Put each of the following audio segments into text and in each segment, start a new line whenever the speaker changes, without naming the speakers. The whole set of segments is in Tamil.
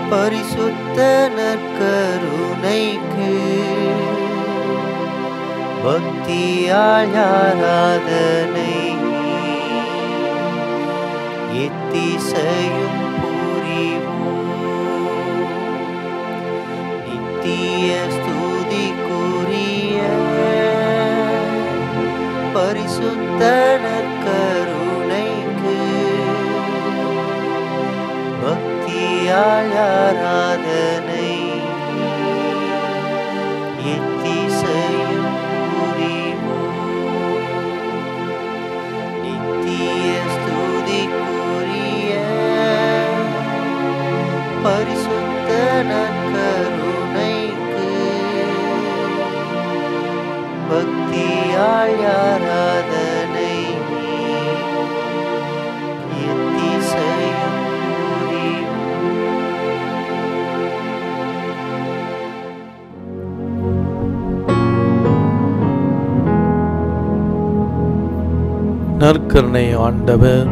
பரிசுத்த நற்கருணைக்கு பக்தியால் ஆராதனை எத்திசையும் புரிவோம் நித்திய ஸ்துதிக்குரிய பரிசுத்த நற்கருணைக்கு பக்தியால் ஆராதனை எத்திசையும் புரிவோம் நித்திய ஸ்துதிக்குரிய பரிசுத்த நற்கருணைக்கு பக்தியால் ஆராதனை எத்திசையும் புரிவோம்
நற்கருணை ஆண்டவர்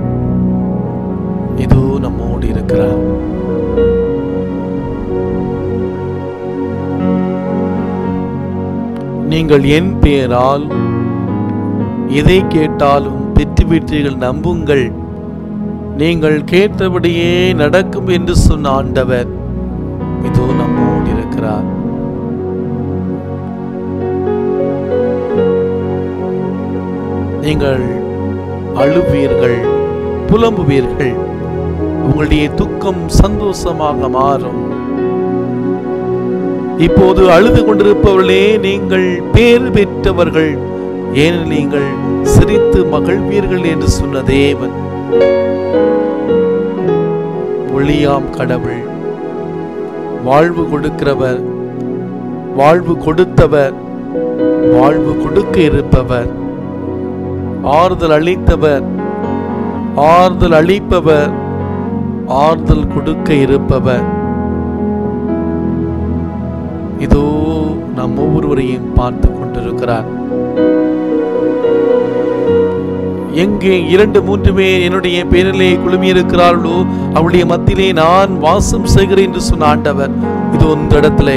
இதோ நம்மோடு இருக்கிறார் நீங்கள் என் பெயரால் எதை கேட்டாலும் பெற்றுவிட்டீர்கள் நம்புங்கள் நீங்கள் கேட்டபடியே நடக்கும் என்று சொன்ன ஆண்டவர் இதோ நம்மோடு இருக்கிறார் நீங்கள் அழுவீர்கள் புலம்புவீர்கள் உங்களுடைய துக்கம் சந்தோஷமாக மாறும் இப்போது அழுது கொண்டிருப்பவர்களே நீங்கள் பேறு பெற்றவர்கள் ஏனெனில் நீங்கள் சிரித்து மகிழ்வீர்கள் என்று சொன்ன தேவன் ஒளியாம் கடவுள் வாழ்வு கொடுக்கிறவர் வாழ்வு கொடுத்தவர் வாழ்வு கொடுக்க இருப்பவர் ஆறுதல் அளித்தவர் ஆறுதல் அளிப்பவர் ஆறுதல் கொடுக்க இருப்பவர் இதோ நம் ஒவ்வொருவரையும் பார்த்து கொண்டிருக்கிறார் எங்கே இரண்டு மூன்று பேர் என்னுடைய பேரிலே குழுமியிருக்கிறார்களோ அவளுடைய மத்தியிலே நான் வாசம் செய்கிறேன் என்று சொன்ன ஆண்டவர் இது இந்த இடத்துல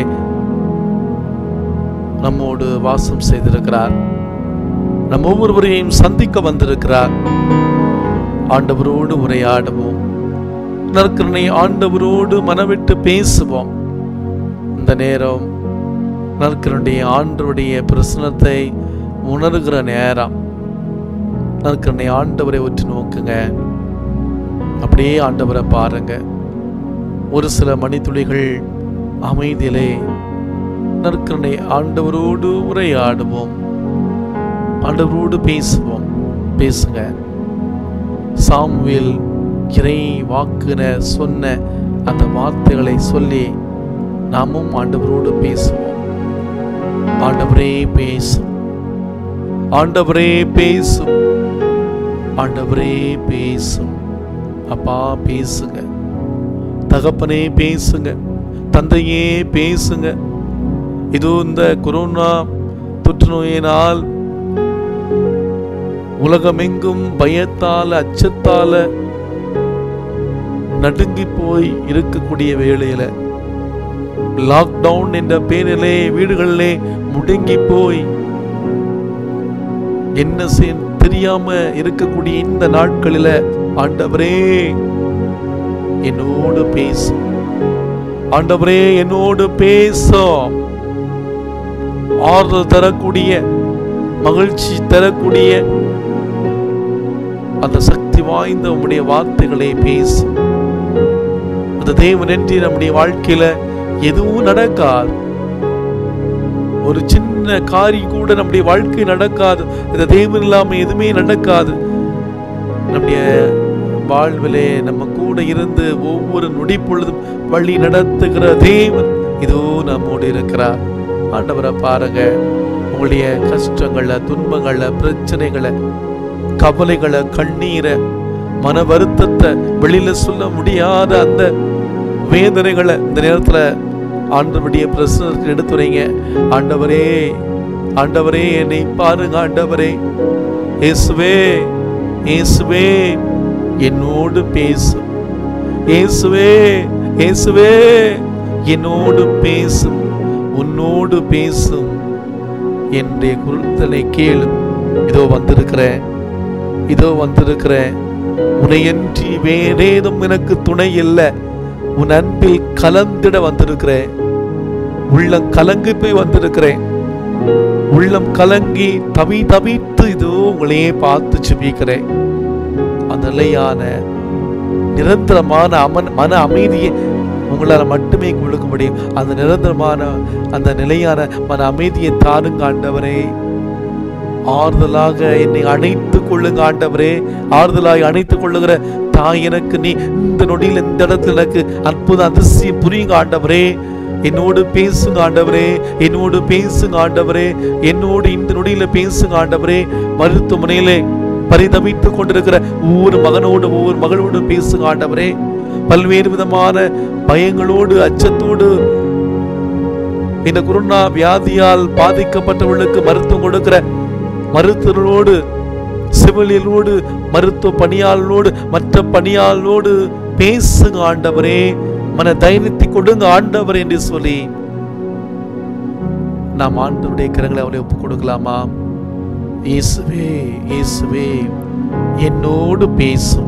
நம்மோடு வாசம் செய்திருக்கிறார் நம் ஒவ்வொருவரையும் சந்திக்க வந்திருக்கிறார் ஆண்டவரோடு உரையாடுவோம் நற்கருணை ஆண்டவரோடு மனவிட்டு பேசுவோம் இந்த நேரம் நற்கருடைய ஆண்டவருடைய பிரசனத்தை உணர்கிற நேரம் நற்கருணை ஆண்டவரை உற்று நோக்குங்க அப்படியே ஆண்டவரை பாருங்க ஒரு சில மணித்துளிகள் அமைதியிலே நற்கருணை ஆண்டவரோடு உரையாடுவோம் ஆண்டவரோடு பேசுவோம் பேசுங்க சாமுவேல் இறை வாக்குன சொன்ன அந்த வார்த்தைகளை சொல்லி நாமும் ஆண்டவரோடு பேசுவோம் ஆண்டவரே பேசும் ஆண்டவரே பேசும் ஆண்டவரே பேசும் அப்பா பேசுங்க தகப்பனே பேசுங்க தந்தையே பேசுங்க இதோ இந்த கொரோனா தொற்று நோயினால் உலகமெங்கும் பயத்தால அச்சத்தால நடுங்கி போய் இருக்கக்கூடிய வேளையில லாக்டவுன் என்ற பேரிலே வீடுகளிலே முடங்கி போய் என்ன செய்ய தெரியாம இருக்கக்கூடிய இந்த நாட்களில ஆண்டவரே என்னோடு பேசும் ஆண்டவரே என்னோடு பேசும் ஆறுதல் தரக்கூடிய மகிழ்ச்சி தரக்கூடிய அந்த சக்தி வாய்ந்த உம்முடைய வார்த்தைகளை பேசும் அந்த தேவனன்றி நம்முடைய வாழ்க்கையில எதுவும் நடக்காது ஒரு சின்ன காரியம் கூட நம்முடைய வாழ்க்கை நடக்காது இந்த தெய்வம் இல்லாம எதுவுமே நடக்காது நம்முடைய வாழ்விலே நம்ம கூட இருந்து ஒவ்வொரு நொடி பொழுதும் வழி நடத்துகிற தேவன் இதோ நம்மோடு இருக்கிறார் ஆண்டவரை பாருங்க உங்களுடைய கஷ்டங்களை துன்பங்களை பிரச்சனைகளை கவலைகளை கண்ணீரை மன வருத்தத்தை வெளியில சொல்ல முடியாத அந்த வேதனைகளை இந்த நேரத்துல ஆண்டவருடைய பிரசனத்தில் எடுத்துறீங்க ஆண்டவரே ஆண்டவரே என்னை பாருங்க ஆண்டவரே இயேசுவே இயேசுவே என்னோடு பேசும் இயேசுவே இயேசுவே என்னோடு பேசும் உன்னோடு பேசும் என்னுடைய குரல்தலை கேளும் இதோ வந்திருக்கிறேன் இதோ வந்திருக்கிறேன் உனையன்றி வேறேதும் எனக்கு துணை இல்லை உன் அன்பில் கலந்திட வந்திருக்கிறேன் உள்ளம் கலங்கி போய் வந்திருக்கிறேன் உள்ளம் கலங்கி தவி தவித்து இதோ உங்களையே பார்த்து சுபிக்கிறேன் அந்த நிலையான நிரந்தரமான அமன் மன அமைதியை உங்களால் மட்டுமே கொடுக்க முடியும் அந்த நிரந்தரமான அந்த நிலையான மன அமைதியை தாருங்க ஆண்டவரே ஆறுதலாக என்னை அணைத்து கொள்ளுங்க ஆண்டவரே ஆறுதலாக அணைத்துக் கொள்ளுகிற தாய் எனக்கு நீ இந்த நொடியில் இந்த இடத்துல எனக்கு அற்புத அதிசயம் புரியுங்க ஆண்டவரே என்னோடு பேசுங்க ஆண்டவரே என்னோடு பேசுங்க ஆண்டவரே என்னோடு இந்த நொடியில பேசுங்க ஆண்டவரே மருத்துவமனையிலே பரிதவித்துக் கொண்டிருக்கிற ஒவ்வொரு மகனோடு ஒவ்வொரு மகளோடு பேசுங்க ஆண்டவரே பல்வேறு விதமான பயங்களோடு அச்சத்தோடு இந்த கொரோனா வியாதியால் பாதிக்கப்பட்டவர்களுக்கு மருத்துவம் கொடுக்கிற மருத்துவர்களோடு செவிலியலோடு மருத்துவ பணியாளர்களோடு மற்ற பணியாளர்களோடு பேசுங்க ஆண்டவரே மன தைரியத்தை கொடுங்க ஆண்டவர் என்று சொல்லி நாம் ஆண்டவருடைய கரங்களை அவரை ஒப்புக் கொடுக்கலாமா இயேசுவே இயேசுவே என்னோடு பேசும்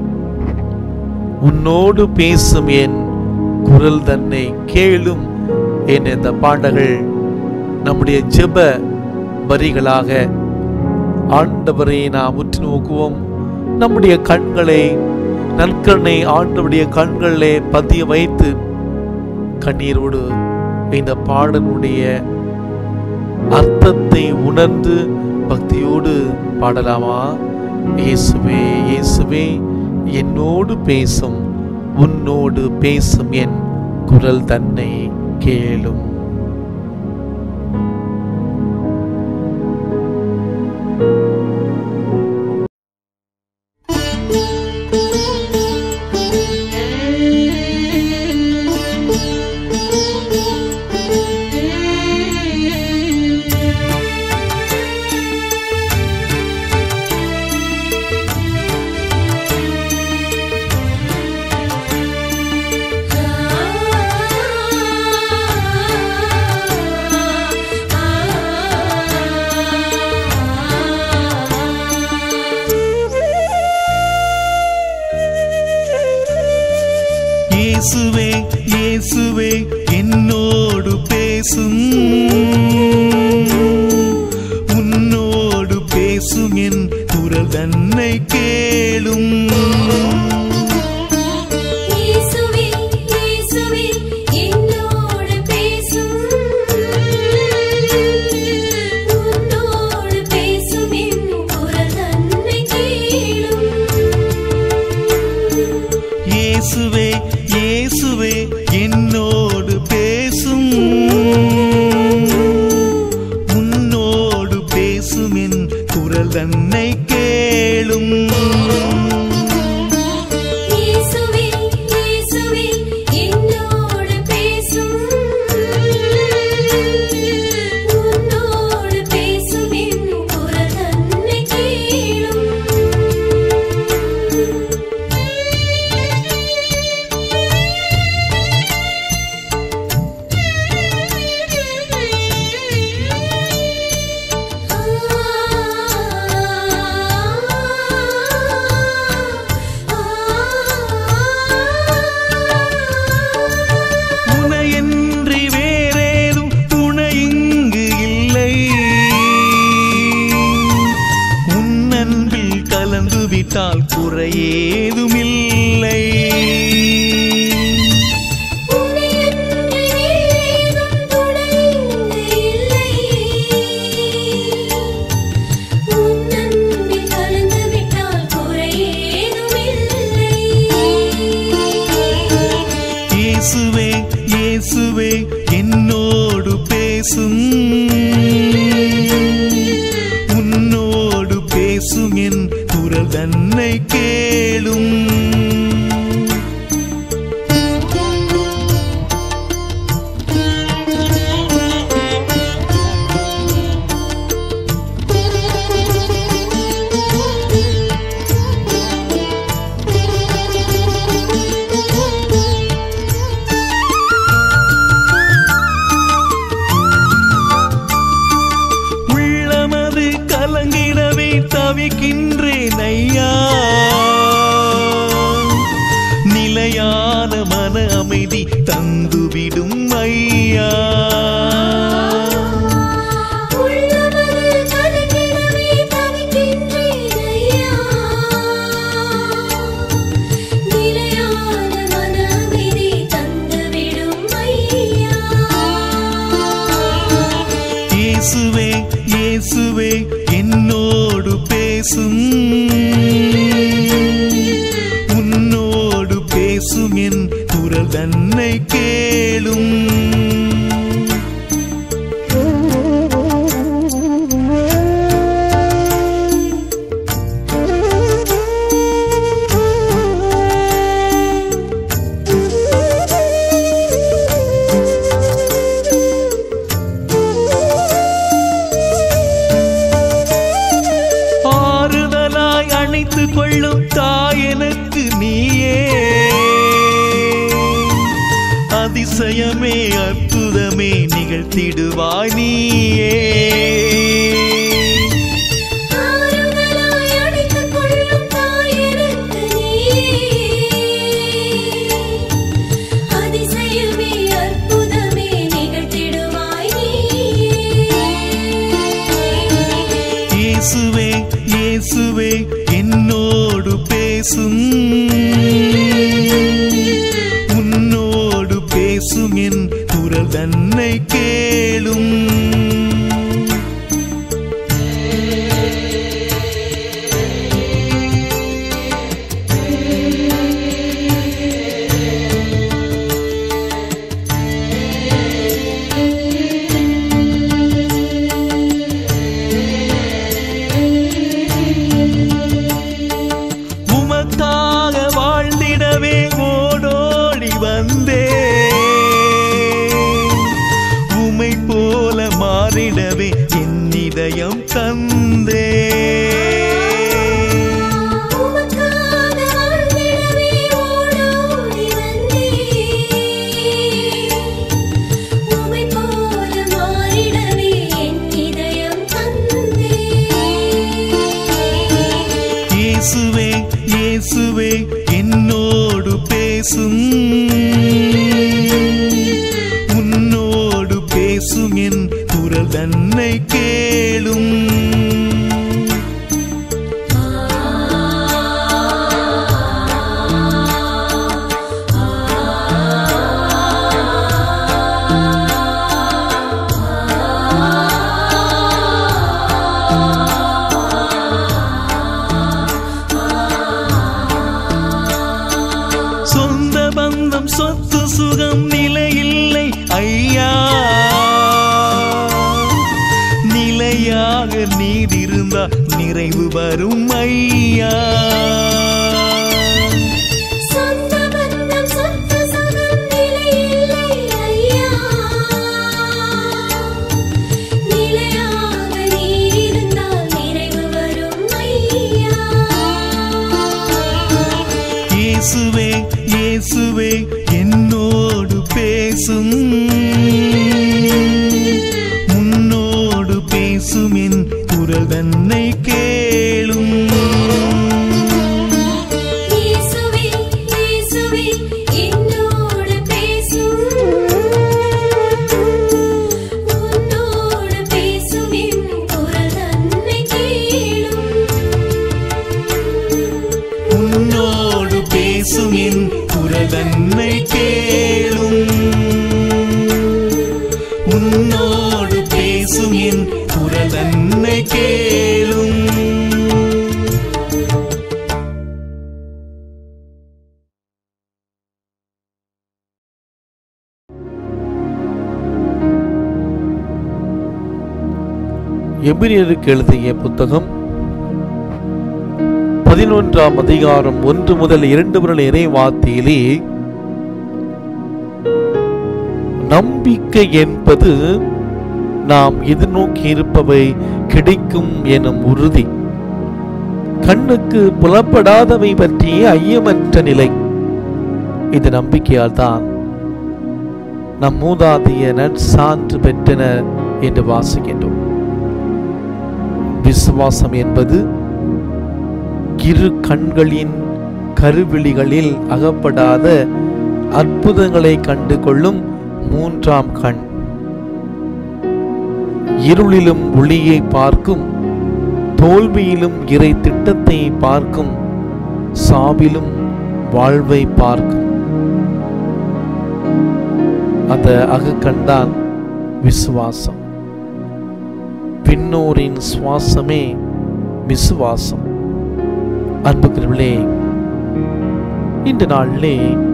உன்னோடு பேசும் என் குரல் தன்னை கேளும் என் இந்த பாடல்கள் நம்முடைய ஜெப வரிகளாக ஆண்டவரை நாம் உற்று நோக்குவோம் நம்முடைய கண்களை நற்கண்ணை ஆண்டவருடைய கண்களிலே பதிய வைத்து கண்ணீரோடு இந்த பாடலுடைய அர்த்தத்தை உணர்ந்து பக்தியோடு பாடலாமா இயேசுவே இயேசுவே என்னோடு பேசும் உன்னோடு பேசும் என் குரல் தன்னை கேளும்
இயேசுவே இயேசுவே என்னோடு பேசும் உன்னோடு பேசும் என் குரல் தன்னை கேளும்
இயேசுவே இயேசுவே என்னோடு பேசும் உன்னோடு பேசும் என் குரல் தன்னை கேளும்
இயேசுவே இயேசுவே என்னோடு பேசும் உன்னோடு பேசும் என் குரல் தன்னை கேளும்
இயேசுவே இயேசுவே என்னோடு பேசும் உன்னோடு பேசும் என் குரல் தன்னை கேளும்
உனையன்றி வேறேதும் துணை இங்கு இல்லை உன்னன்பில் கலந்து விட்டால் குறையேதும் இல்லை
உன்னையன்றி வேறேதும் துணை இல்லை உன் அன்பில் கலந்து விட்டால் குறையேதும் இல்லை
இயேசுவே இயேசுவே என்னோடு பேசும் உன்னோடு பேசும் என் குரல் தன்னை கேளும் அமைதி தந்துவிடும் ஐயா
உள்ளமது கலங்கிடவே தவிக்கின்றேன் ஐயா நிலையான மன அமைதி தந்துவிடும் ஐயா
இயேசுவே இயேசுவே என்னோடு பேசும் உன்னோடு பேசும் என் குரல் தன்னை கேளும் ஆறுதலாய் அணைத்து கொள்ளும் தாய் எனக்கு நீயே அதிசயமே அற்புதமே நிகழ்த்திடுவாய் நீயே
ஆறுதலாய் அணைத்துக் கொள்ளும் தாய் எனக்கு நீயே அதிசயமே அற்புதமே நிகழ்த்திடுவாய் நீயே
இயேசுவே இயேசுவே என்னோடு பேசும் உன்னோடு பேசும் என் குரல் தன்னை கேளும் உமக்காக வாழ்ந்திடவே ஓடோடி வந்தே உமை போல மாறிடவே என் இதயம் தந்தே
உமக்காக வாழ்ந்திடவே ஓடோடி வந்தேன் உமை போல மாறிடவே என் இதயம் தந்தேன்
இயேசுவே இயேசுவே என்னோடு பேசும் உன்னோடு பேசும் என் குரல் தன்னை கேளும் சொந்த பந்தம் சொத்து சுகம் நிலையில்லை ஐயா நிலையாக நீர் இருந்தா நிறைவு வரும் ஐயா
சொந்த பந்தம் சொத்து சுகம் நிலையில்லை ஐயா நிலையாக நீர் இருந்தால் நிறைவு வரும் ஐயா
இயேசுவே இயேசுவே என்னோடு பேசும் முன்னோடு பேசும் என் குரல் தன்னை கேளும்
இயேசுவே இயேசுவே என்னோடு பேசும் உன்னோடு பேசும் என் குரல் தன்னை கேளும்
உன்னோடு பேசும் என் குரல் தன்னை கேளும் உன்னோடு பேசும் என் குரல் தன்னை கேளும்
எபிரியருக்கு எழுதிய புத்தகம் பதினொன்றாம் அதிகாரம் ஒன்று முதல் இரண்டு முதல் இறைவார்த்தையிலே நம்பிக்கை என்பது நாம் எதிர்நோக்கி இருப்பவை கிடைக்கும் எனும் உறுதி கண்ணுக்கு புலப்படாதவை பற்றிய ஐயமற்ற நிலை இது நம்பிக்கையால் தான் நம் மூதாதைய நற்சான்று பெற்றனர் என்று வாசிக்கின்றோம் விசுவாசம் என்பது இரு கண்களின் கருவிழிகளில் அகப்படாத அற்புதங்களை கண்டு கொள்ளும் மூன்றாம் கண் இருளிலும் ஒளியை பார்க்கும் தோல்வியிலும் இறை திட்டத்தை பார்க்கும் சாவிலும் வாழ்வை பார்க்கும் அந்த அகக்கண்தான் விசுவாசம் பின்னோரின் சுவாசமே விசுவாசம் அன்புக்குரியவர்களே இந்த நாளிலே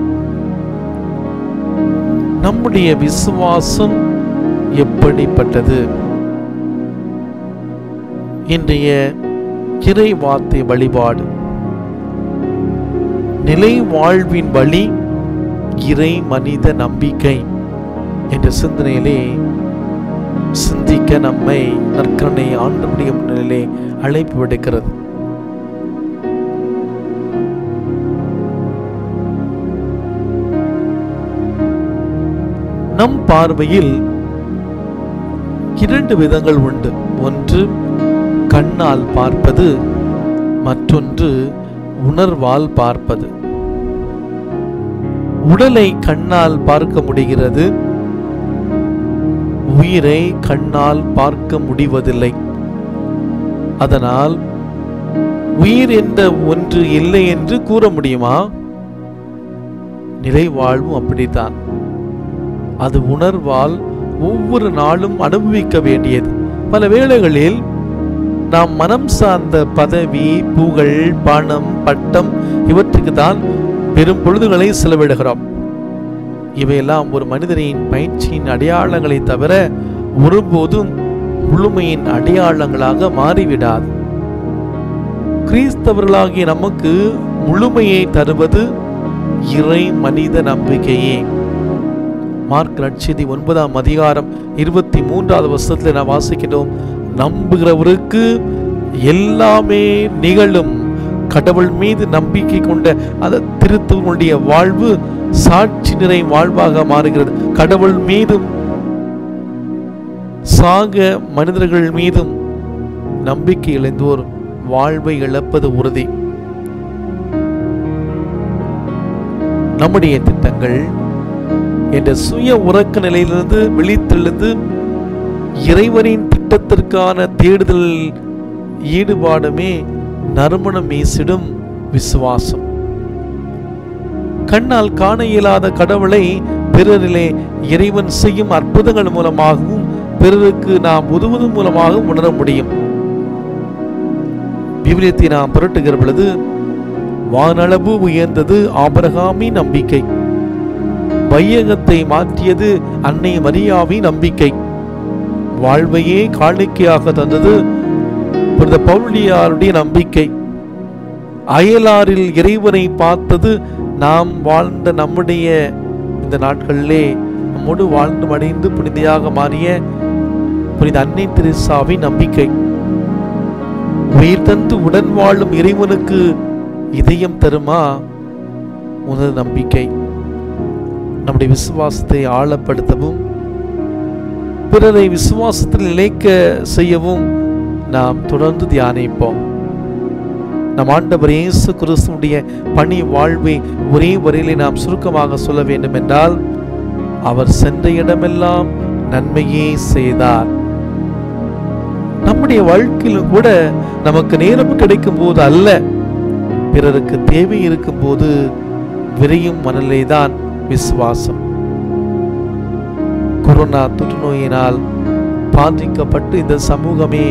நம்முடைய விசுவாசம் எப்படிப்பட்டது இன்றைய இறை வார்த்தை வழிபாடு நிலை வாழ்வின் வழி இறை மனித நம்பிக்கை என்ற சிந்தனையிலே சிந்திக்க நம்மை நற்கரணை ஆண்டனுடைய முன்னிலே அழைப்பு விடுக்கிறது நம் பார்வையில் இரண்டு விதங்கள் உண்டு ஒன்று கண்ணால் பார்ப்பது மற்றொன்று உணர்வால் பார்ப்பது உடலை கண்ணால் பார்க்க முடிகிறது உயிரை கண்ணால் பார்க்க முடிவதில்லை அதனால் உயிர் என்ற ஒன்று இல்லை என்று கூற முடியுமா நிலை வாழ்வும் அப்படித்தான் அது உணர்வால் ஒவ்வொரு நாளும் அனுபவிக்க வேண்டியது பல வேளைகளில் நாம் மனம் சார்ந்த பதவி புகழ் பணம் பட்டம் இவற்றுக்கு தான் பெரும் பொழுதுகளை செலவிடுகிறோம் இவையெல்லாம் ஒரு மனிதனின் பயிற்சியின் அடையாளங்களை தவிர ஒருபோதும் முழுமையின் அடையாளங்களாக மாறிவிடாது கிறிஸ்தவர்களாகிய நமக்கு முழுமையை தருவது இறை மனித நம்பிக்கையே மார்க் நட்சதி ஒன்பதாம் அதிகாரம் இருபத்தி மூன்றாவது வருஷத்துல நான் வாசிக்கிறோம் நம்புகிறவருக்கு எல்லாமே நிகழும் கடவுள் மீது நம்பிக்கை கொண்ட அந்த திருத்தவனுடைய வாழ்வு சாட்சி நிறை வாழ்வாக மாறுகிறது கடவுள் மீதும் சாக மனிதர்கள் மீதும் நம்பிக்கை இழந்தோர் வாழ்வை இழப்பது உறுதி நம்முடைய திட்டங்கள் என்ற சுய உறக்க நிலையிலிருந்து விழித்தெழுந்து இறைவனின் திட்டத்திற்கான தேடுதல் ஈடுபாடுமே நறுமணம் வீசிடும் விசுவாசம் கண்ணால் காண இயலாத கடவுளை பிறரிலே இறைவன் செய்யும் அற்புதங்கள் மூலமாகவும் பிறருக்கு நாம் உதவுவது மூலமாகவும் உணர முடியும் விவிலியத்தை நாம் புரட்டுகிற பொழுது வானளவு உயர்ந்தது ஆபரகாமின் நம்பிக்கை வையகத்தை மாற்றியது அன்னை மரியாவின் நம்பிக்கை வாழ்வையே காணிக்கையாக தந்தது புனித பவுலியாருடைய நம்பிக்கை அயலாரில் இறைவனை பார்த்தது நாம் வாழ்ந்த நம்முடைய இந்த நாட்களிலே நம்மோடு வாழ்ந்து மடிந்து புனிதையாக மாறிய புனித அன்னை திரிசாவின் நம்பிக்கை உயிர் தந்து உடன் வாழும் இறைவனுக்கு இதயம் தருமா உனது நம்பிக்கை நம்முடைய விசுவாசத்தை ஆழப்படுத்தவும் பிறரை விசுவாசத்தில் நிலைக்க செய்யவும் நாம் தொடர்ந்து தியானிப்போம் நம் ஆண்டவர் இயேசு கிறிஸ்துடைய பணி வாழ்வை ஒரே வரையிலே நாம் சுருக்கமாக சொல்ல வேண்டும் என்றால் அவர் சென்ற இடமெல்லாம் நன்மையே செய்தார் நம்முடைய வாழ்க்கையிலும் கூட நமக்கு நேரம் கிடைக்கும் போது அல்ல பிறருக்கு தேவை இருக்கும் போது விரையும் மனநிலை தான் விசுவாசம் கொரோனா தொற்று நோயினால் பாதிக்கப்பட்டு இந்த சமூகமே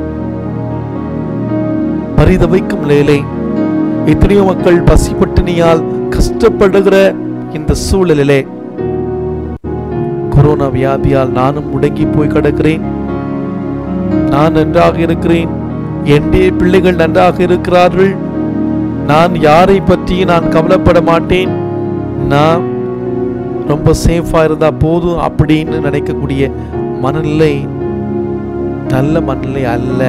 பரிதவிக்கும் நிலையிலே எத்தனையோ மக்கள் பசி பட்டினியால் கஷ்டப்படுகிற இந்த சூழலிலே கொரோனா வியாதியால் நானும் முடங்கி போய் கிடக்கிறேன் நான் நன்றாக இருக்கிறேன் என்னுடைய பிள்ளைகள் நன்றாக இருக்கிறார்கள் நான் யாரை பற்றி நான் கவலைப்பட மாட்டேன் நான் ரொம்ப சேஃபா இருந்தா போதும் அப்படின்னு நினைக்கக்கூடிய மனநிலை நல்ல மனநிலை அல்ல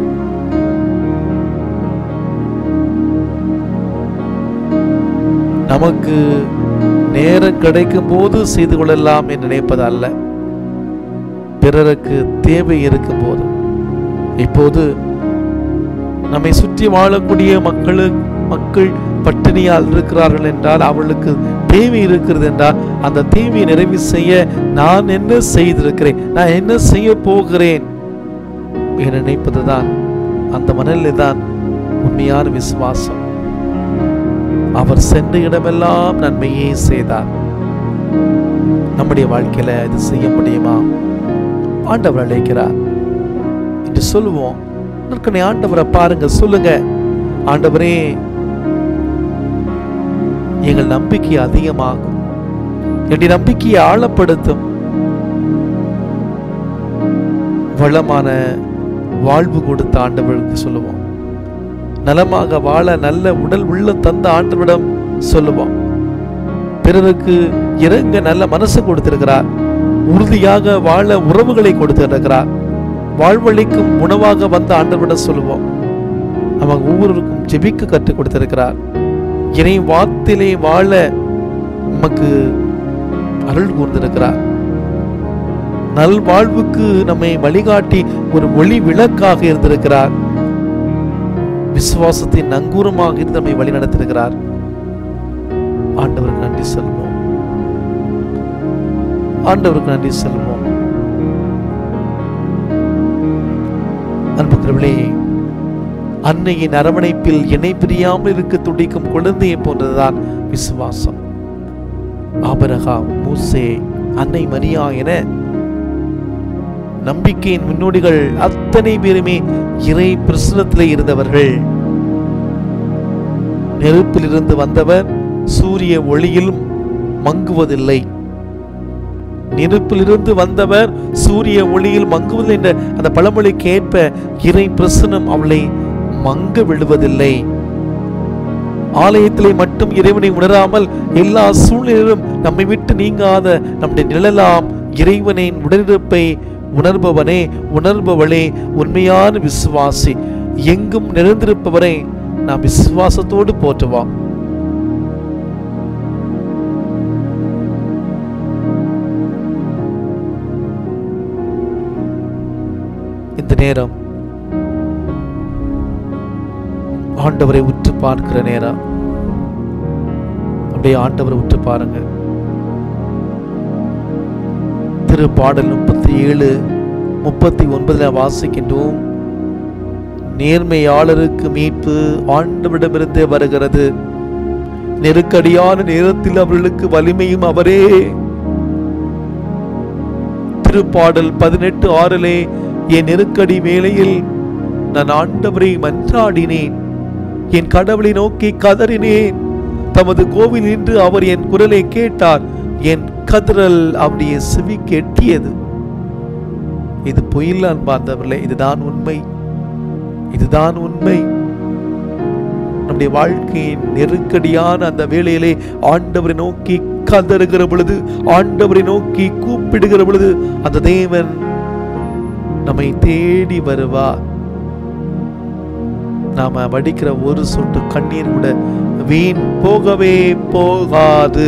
நமக்கு நேரம் கிடைக்கும் போது செய்து கொள்ளலாம் என்று நினைப்பது அல்ல பிறருக்கு தேவை இருக்கும் போது இப்போது நம்மை சுற்றி வாழக்கூடிய மக்களுக்கு மக்கள் பட்டினியால் இருக்கிறார்கள் என்றால் அவர்களுக்கு தேவை இருக்கிறது என்றால் அந்த தேவையை நிறைவு செய்ய நான் என்ன செய்திருக்கிறேன் நான் என்ன செய்ய போகிறேன் என நினைப்பதுதான் அந்த மனநிலை தான் உண்மையான விசுவாசம் அவர் சென்ற இடமெல்லாம் நன்மையே செய்தார் நம்முடைய வாழ்க்கையில இது செய்ய முடியுமா ஆண்டவர் அழைக்கிறார் என்று சொல்லுவோம் நற்கனை ஆண்டவரை பாருங்க சொல்லுங்க ஆண்டவரே எங்கள் நம்பிக்கை அதிகமாகும் என்னுடைய நம்பிக்கையை ஆழப்படுத்தும் வளமான வாழ்வு கொடுத்த ஆண்டவருக்கு சொல்லுவோம் நலமாக வாழ நல்ல உடல் உள்ள தந்த ஆண்டவரிடம் சொல்லுவோம் பிறருக்கு இறங்க நல்ல மனசு கொடுத்திருக்கிறார் உறுதியாக வாழ உறவுகளை கொடுத்திருக்கிறார் வாழ்வழிக்கும் உணவாக வந்த ஆண்டவரிடம் சொல்லுவோம் நமக்கு ஒவ்வொருவருக்கும் ஜெபிக்க கற்றுக் கொடுத்திருக்கிறார் இறை வாத்திலே வாழ நமக்கு அருள் கூர்ந்திருக்கிறார் நல்வாழ்வுக்கு நம்மை வழிகாட்டி ஒரு ஒளி விளக்காக இருந்திருக்கிறார் விசுவாசத்தின் நங்கூரமாக இருந்து நம்மை வழி நடத்திருக்கிறார் ஆண்டவருக்கு நன்றி செல்வோம் ஆண்டவருக்கு நன்றி செல்வோம் அன்புக்கிறவளே அன்னையின் அரவணைப்பில் இணை பிரியாமல் இருக்க துடிக்கும் குழந்தையை போன்றதுதான் விசுவாசம் ஆபரகாம் மூசே அன்னை மரியா என நம்பிக்கையின் முன்னோடிகள் அத்தனை பேருமே இறை பிரசனத்திலே இருந்தவர்கள் நெருப்பிலிருந்து வந்தவர் சூரிய ஒளியிலும் மங்குவதில்லை நெருப்பிலிருந்து வந்தவர் சூரிய ஒளியில் மங்குவதில்லை என்ற அந்த பழமொழிக்கு ஏற்ப இறை பிரசனம் அவளை மங்க விடுவதில்லை ஆலயத்திலே மட்டும் இறைவனை உணராமல் எல்லா சூழ்நிலையிலும் நம்மை விட்டு நீங்காத நம்முடைய நிழலாம் இறைவனின் உடனிருப்பை உணர்பவனே உணர்பவளே உண்மையான விசுவாசி எங்கும் நிறைந்திருப்பவரை நாம் விசுவாசத்தோடு போற்றுவோம் இந்த நேரம் ஆண்டவரை உற்று பார்க்கிற நேரம் அப்படியே ஆண்டவரை உற்று பாருங்க திரு பாடல் முப்பத்தி ஏழு முப்பத்தி ஒன்பதுல வாசிக்கின்றோம் நேர்மையாளருக்கு மீட்பு ஆண்டவரிடமிருந்தே வருகிறது நெருக்கடியான நேரத்தில் அவர்களுக்கு வலிமையும் அவரே திருப்பாடல் பதினெட்டு ஆறிலே என் நெருக்கடி வேளையில் நான் ஆண்டவரை மன்றாடினேன் என் கடவுளை நோக்கி கதறினேன் தமது கோவில் நின்று அவர் என் குரலை கேட்டார் என் கதறல் அவருடைய செவி கெட்டியது இது பொய்யில் அன்பார்ந்தவர்களே இதுதான் உண்மை இதுதான் உண்மை நம்முடைய வாழ்க்கையின் நெருக்கடியான அந்த வேளையிலே ஆண்டவரை நோக்கி கதறுகிற பொழுது ஆண்டவரை நோக்கி கூப்பிடுகிற பொழுது அந்த தேவன் நம்மை தேடி வருவார் நாம வடிக்கிற ஒரு சொட்டு கண்ணீர் கூட வீண் போகவே போகாது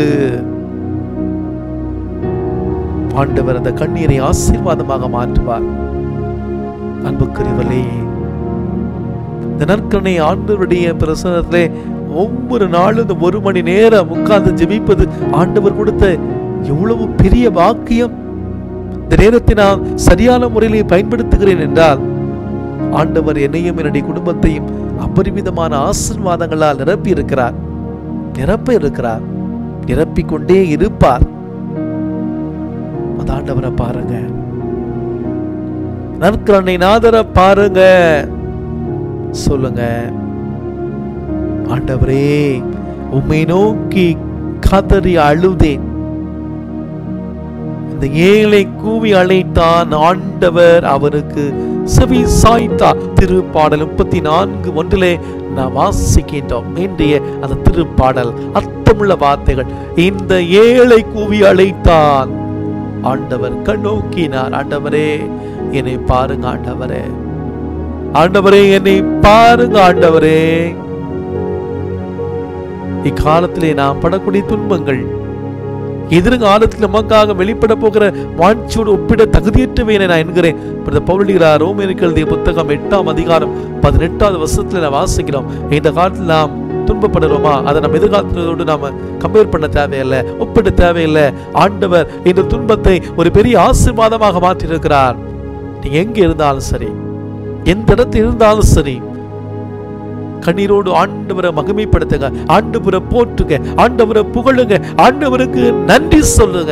ஆண்டவர் அந்த கண்ணீரை ஆசீர்வாதமாக மாற்றுவார் அன்புக்குரியவர்களே இந்த நற்கனை ஆண்டவருடைய பிரசனத்திலே ஒவ்வொரு நாளும் இந்த ஒரு மணி நேரம் உட்கார்ந்து ஜெபிப்பது ஆண்டவர் கொடுத்த எவ்வளவு பெரிய வாக்கியம் இந்த நேரத்தை நான் சரியான முறையிலே பயன்படுத்துகிறேன் என்றால் ஆண்டவர் என்னையும் என்னுடைய குடும்பத்தையும் அபரிமிதமான ஆசீர்வாதங்களால் நிரப்பி இருக்கிறார் நிரப்ப இருக்கிறார் நிரப்பிக் கொண்டே இருப்பார் அந்த ஆண்டவரை பாருங்க நற்கரணை நாதரை பாருங்க சொல்லுங்க ஆண்டவரே உம்மை நோக்கி கதறி அழுதேன் இந்த ஏழை கூவி அழைத்தான் ஆண்டவர் அவருக்கு செவி சாய்த்தார் திருப்பாடல் முப்பத்தி நான்கு ஒன்றிலே நாம் வாசிக்கின்றோம் இன்றைய அந்த திருப்பாடல் அர்த்தமுள்ள வார்த்தைகள் இந்த ஏழை கூவி அழைத்தான் ஆண்டவர் கண்ணோக்கினார் ஆண்டவரே என்னை பாருங்க ஆண்டவரே ஆண்டவரே என்னை பாருங்க ஆண்டவரே இக்காலத்திலே நாம் படக்கூடிய துன்பங்கள் எதிர்காலத்தில் நமக்காக வெளிப்பட போகிற வாட்சியோடு ஒப்பிட தகுதியற்றவை என நான் என்கிறேன் பிரத பவுலிகிறார் ரோமியருக்கு எழுதிய புத்தகம் எட்டாம் அதிகாரம் பதினெட்டாவது வருஷத்துல நான் வாசிக்கிறோம் இந்த காலத்தில் நாம் துன்பப்படுறோமா அதை நம்ம எதிர்காலத்தோடு நாம கம்பேர் பண்ண தேவையில்லை ஒப்பிட தேவையில்லை ஆண்டவர் இந்த துன்பத்தை ஒரு பெரிய ஆசீர்வாதமாக மாற்றியிருக்கிறார் நீங்க எங்க இருந்தாலும் சரி எந்த இடத்தில் இருந்தாலும் சரி கண்ணீரோடு ஆண்டவரை மகிமைப்படுத்துங்க ஆண்டவரை போற்றுங்க ஆண்டவரை புகழுங்க ஆண்டவருக்கு நன்றி சொல்லுங்க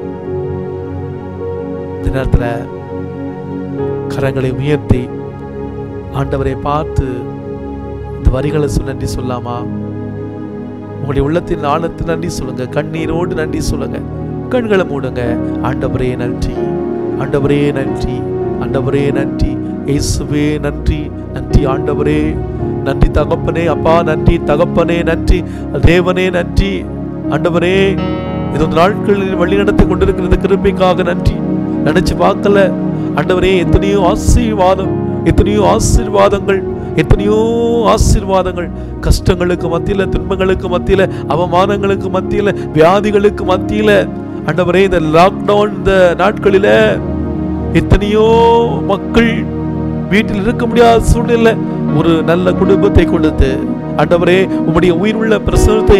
இந்த நேரத்துல கரங்களை உயர்த்தி ஆண்டவரை பார்த்து இந்த வரிகளை சொல்ல நன்றி சொல்லாமா உங்களுடைய உள்ளத்தின் ஆழத்தில் நன்றி சொல்லுங்க கண்ணீரோடு நன்றி சொல்லுங்க கண்களை மூடுங்க ஆண்டவரே நன்றி ஆண்டவரே நன்றி ஆண்டவரே நன்றி இயேசுவே நன்றி நன்றி ஆண்டவரே நன்றி தகப்பனே அப்பா நன்றி தகப்பனே நன்றி தேவனே நன்றி ஆண்டவரே இது இந்த நாட்களில் வழிநடத்தி கொண்டிருக்கிற இந்த கிருபைக்காக நன்றி நினைச்சு பார்க்கல ஆண்டவரே எத்தனையோ ஆசீர்வாதம் எத்தனையோ ஆசீர்வாதங்கள் எத்தனையோ ஆசீர்வாதங்கள் கஷ்டங்களுக்கு மத்தியில துன்பங்களுக்கு மத்தியில அவமானங்களுக்கு மத்தியில வியாதிகளுக்கு மத்தியில ஆண்டவரே இந்த லாக்டவுன் இந்த நாட்களில எத்தனையோ மக்கள் வீட்டில் இருக்க முடியாத சூழ்நிலை ஒரு நல்ல குடும்பத்தை கொடுத்து ஆண்டவரே உம்முடைய உயிருள்ள பிரசனத்தை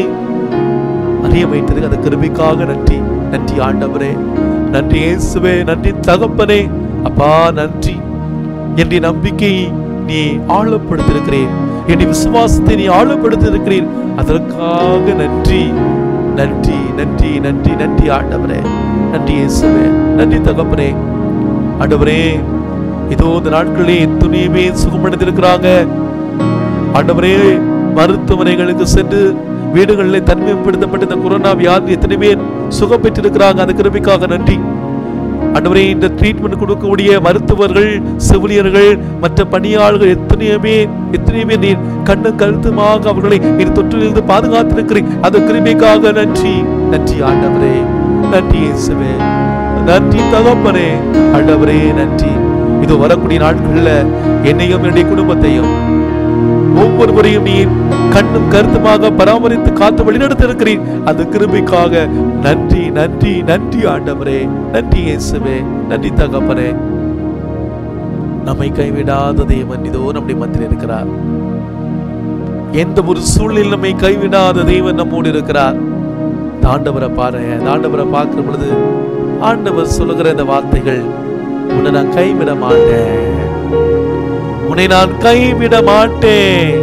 அறிய வைத்ததுக்கு அந்த கிருபைக்காக நன்றி நன்றி ஆண்டவரே நன்றி இயேசுவே நன்றி தகப்பனே அப்பா நன்றி என்னுடைய நம்பிக்கையை நீ ஆழப்படுத்திருக்கிறீர் என்னுடைய விசுவாசத்தை நீ ஆழப்படுத்தியிருக்கிறீர் அதற்காக நன்றி நன்றி நன்றி நன்றி நன்றி ஆண்டவரே நன்றி இயேசுவே நன்றி தகப்பனே ஆண்டவரே இதோ இந்த நாட்களே எத்தனையோ பேர் சுகமடைந்திருக்கிறாங்க ஆண்டவரே மருத்துவமனைகளுக்கு சென்று வீடுகளில் தனிமைப்படுத்தப்பட்ட இந்த கொரோனா வியாதி எத்தனை பேர் சுகம் பெற்றிருக்கிறாங்க அந்த கிருபிக்காக நன்றி ஆண்டவரே இந்த ட்ரீட்மெண்ட் கொடுக்கக்கூடிய மருத்துவர்கள் செவிலியர்கள் மற்ற பணியாளர்கள் எத்தனையோ பேர் எத்தனையோ பேர் நீர் கண்ணும் கருத்துமாக அவர்களை நீர் தொற்றிலிருந்து பாதுகாத்திருக்கிறேன் அந்த கிருபிக்காக நன்றி நன்றி ஆண்டவரே நன்றி இயேசுவே நன்றி தகப்பனே ஆண்டவரே நன்றி இது வரக்கூடிய நாட்கள்ல என்னையும் என்னுடைய குடும்பத்தையும் ஒவ்வொருவரையும் நீ கண்ணும் கருத்துமாக பராமரித்து காத்து வழிநடத்த இருக்கிறீர் அந்த கிருபைக்காக நன்றி நன்றி நன்றி ஆண்டவரே நன்றி இயேசுவே நன்றி தகப்பனே நம்மை கைவிடாத தேவன் இதோ நம்முடைய மத்தியில் இருக்கிறார் எந்த ஒரு சூழ்நிலையில் நம்மை கைவிடாத தேவன் நம்மோடு இருக்கிறார் இந்த ஆண்டவரை பாருங்க இந்த ஆண்டவரை பார்க்கிற பொழுது ஆண்டவர் சொல்லுகிற இந்த வார்த்தைகள் உன்னை நான் கைவிட மாட்டேன் உன்னை நான் கைவிட மாட்டேன்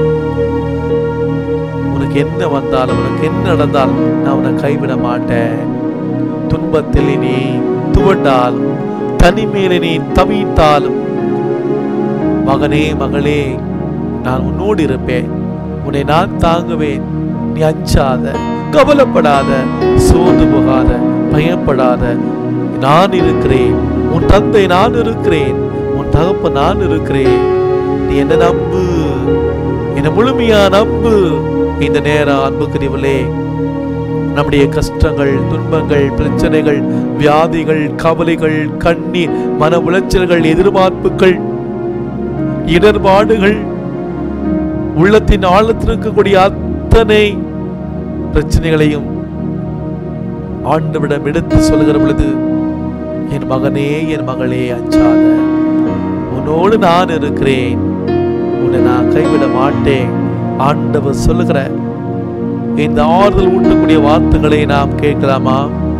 உனக்கு என்ன வந்தாலும் உனக்கு என்ன நடந்தாலும் நான் உன்னை கைவிட மாட்டேன் துன்பத்தில் நீ துவண்டாலும் தனிமேல நீ தவித்தாலும் மகனே மகளே நான் உன்னோடு இருப்பேன் உன்னை நான் தாங்குவேன் நீ அஞ்சாத கவலைப்படாத சோர்ந்து போகாத பயப்படாத நான் இருக்கிறேன் உன் தந்தை நான் இருக்கிறேன் உன் தகப்ப நான் இருக்கிறேன் நீ என்ன நம்பு என்ன முழுமையா நம்பு இந்த நேரம் அன்புக்குரியவளே நம்முடைய கஷ்டங்கள் துன்பங்கள் பிரச்சனைகள் வியாதிகள் கவலைகள் கண்ணீர் மன உளைச்சல்கள் எதிர்பார்ப்புகள் இடர்பாடுகள் உள்ளத்தின் ஆழத்தில் இருக்கக்கூடிய அத்தனை பிரச்சனைகளையும் ஆண்டவிடம் எடுத்து சொல்லுகிற பொழுது என் மகனே என் மகளே அஞ்சாத உன்னோடு நான் இருக்கிறேன் உன்னை நான் கைவிட மாட்டேன் ஆண்டவர் சொல்லுகிற இந்த ஆறுதல் ஊட்டக்கூடிய வார்த்தைகளை நாம் கேட்கலாமா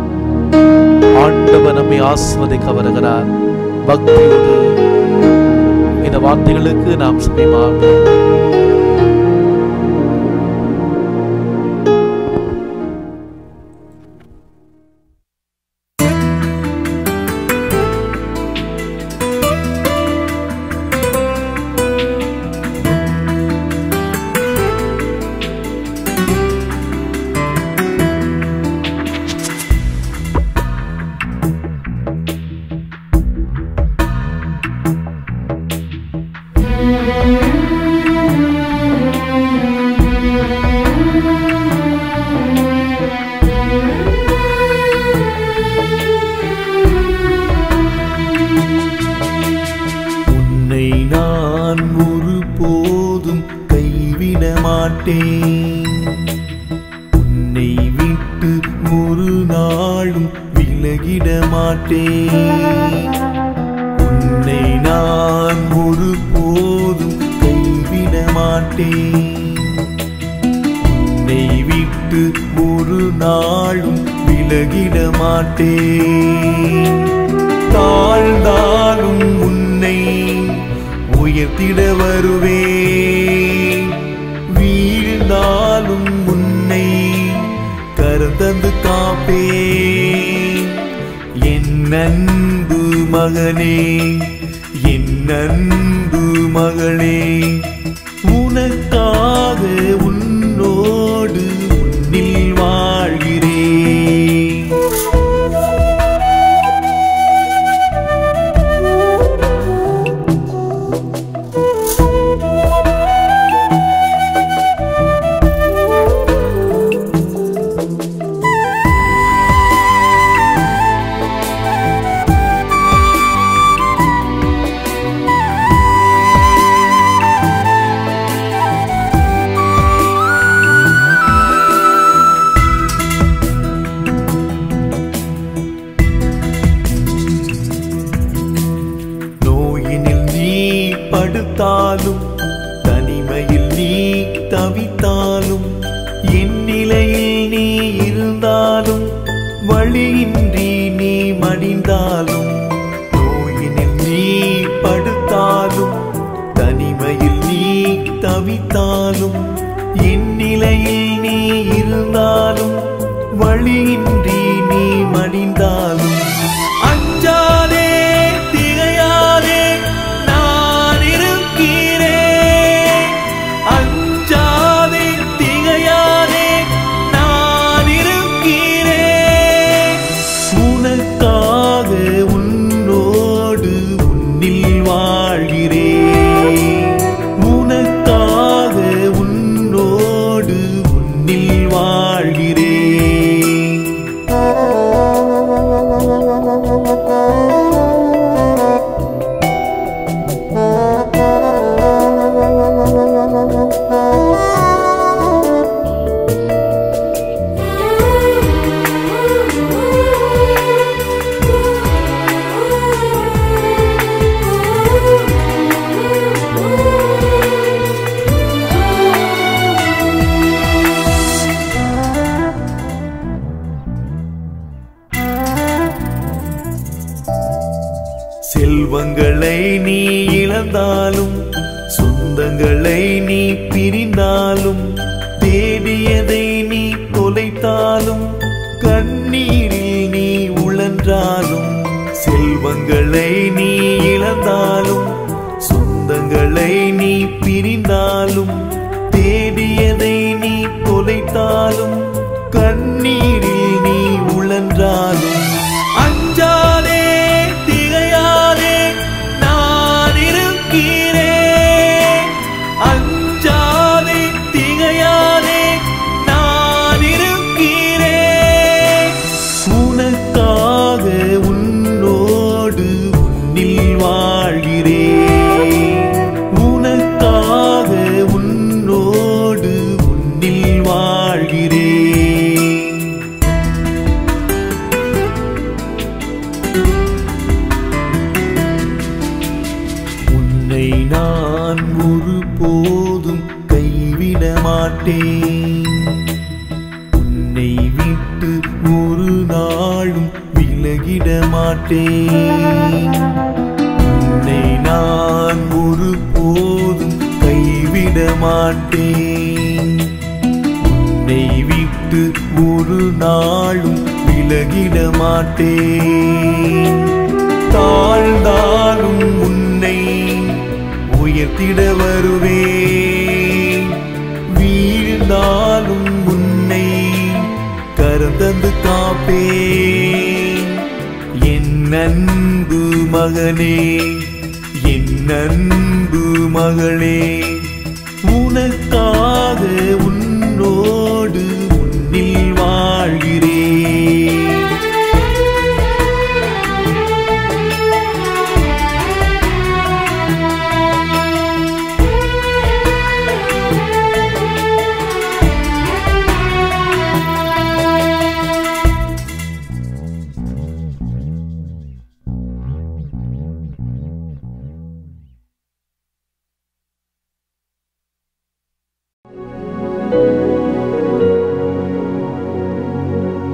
ஆண்டவர் நம்மை ஆஸ்வதிக்க வருகிறார் பக்தியோடு இந்த வார்த்தைகளுக்கு நாம் சமயமாக
உன்னை நான் ஒருபோதும் கைவிட மாட்டேன் உன்னை விட்டு ஒரு நாளும் விலகிட மாட்டேன் உன்னை நான் ஒருபோதும் கைவிட மாட்டேன் உன்னை விட்டு ஒரு நாளும் விலகிட மாட்டேன் தாழ்ந்தாலும் உன்னை உயர்த்திட வருவேன் வீழ்ந்தாலும் உன்னை கருந்தந்து காப்பேன் என் அன்பு மகனே என் அன்பு மகளே உனக்காக உன்னோடு உன்னில் வாழ்கிறேன் நோயினில் நீ படுத்தாலும் தனிமையில் நீ தவித்தாலும் என் நிலையில் நீ இருந்தாலும் வழியின்றி நீ மடிந்தாலும் நோயினில் நீ படுத்தாலும் தனிமையில் நீ தவித்தாலும் என் நிலையில் நீ இருந்தாலும் வழியின்றி நீ மடிந்தாலும் அஞ்சாதே திகையாதே நான் இருக்கிறேன் அஞ்சாதே திகையாதே நான் இருக்கிறேன் உனக்காக உன்னோடு உன்னில் வாழ்கிறேன் உனக்காக உன்னோடு உன்னில் வாழ்கிறேன் செல்வங்களை நீ இழந்தாலும் சொந்தங்களை நீ பிரிந்தாலும் தேடியதை நீ தொலைத்தாலும் கண்ணீரில் நீ உழன்றாலும் செல்வங்களை நீ இழந்தாலும் சொந்தங்களை நீ பிரிந்தாலும் தேடியதை நீ தொலைத்தாலும் கண்ணீரில் நீ உழன்றாலும் அஞ்சாதே திகையாதே நான் இருக்கிறேன் அஞ்சாதே திகையாதே நான் இருக்கிறேன் உனக்காக உன்னோடு உன்னில் வாழ்கிறேன் உனக்காக உன்னோடு உன்னில் வாழ்கிறேன் உன்னை நான் ஒருபோதும் கைவிட மாட்டேன் உன்னை விட்டு ஒரு நாளும் விலகிட மாட்டேன் உன்னை நான் ஒருபோதும் கைவிட மாட்டேன் உன்னை விட்டு ஒரு நாளும் விலகிட மாட்டேன் தாழ்ந்தாலும் உன்னை உயர்த்திட வருவேன் வீழ்ந்தாலும் உன்னை கருந்தந்து காப்பேன் என் அன்பு மகனே என் அன்பு மகளே உனக்காக உன்னோடு உன்னில் வாழ்கிறேன்